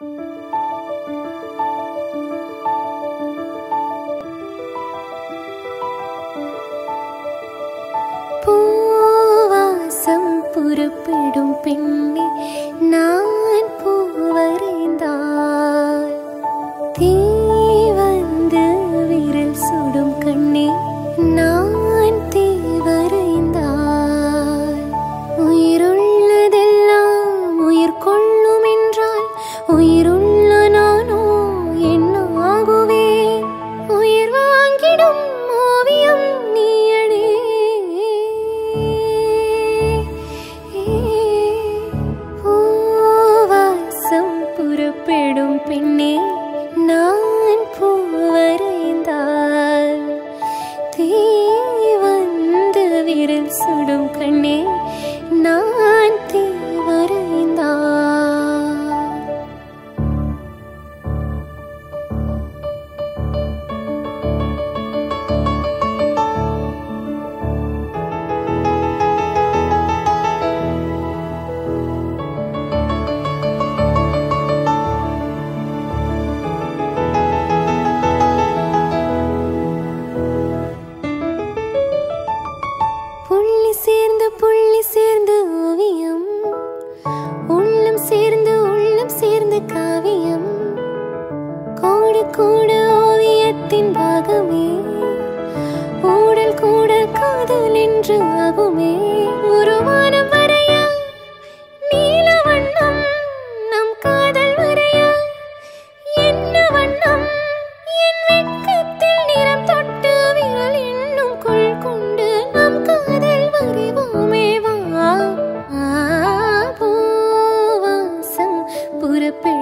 பூவாசம் புறப்படும் பெண்ணே நான் பூவரைந்தால் தீ வந்து விரல் சுடும் கண்ணே நான் தீ வரைந்தால் உயிருள்ளதெல்லாம் உயிர் கொள்ளும் என்றால் உயிருள்ள நானோ என்ன ஆகுவேன் உயிர் வாங்கிடும் ஓவியம் நீயடே பூவாசம் புறப்படும் பெண்ணே நான் பூவரைந்தால் தீ வந்து விரல் சுடும் கண்ணே நான் தீ வரைந்தால் புள்ளி சேர்ந்து புள்ளி சேர்ந்து ஓவியம் உள்ளம் சேர்ந்து உள்ளம் சேர்ந்து காவியம் கோடு கூட ஓவியத்தின் பாகமே ஊடல் கூட காதல் என்று ஆகுமே உருவான வரைய நீல வண்ணம் நம் காதல் வரைய என்ன வண்ணம் என் வெட்கத்தில் நிறம் தொட்டு விரல் என்னும் கொள் கொண்டு நம் காதல் வரைவோமே வா ஆ, பூவாசம் புறப்பெ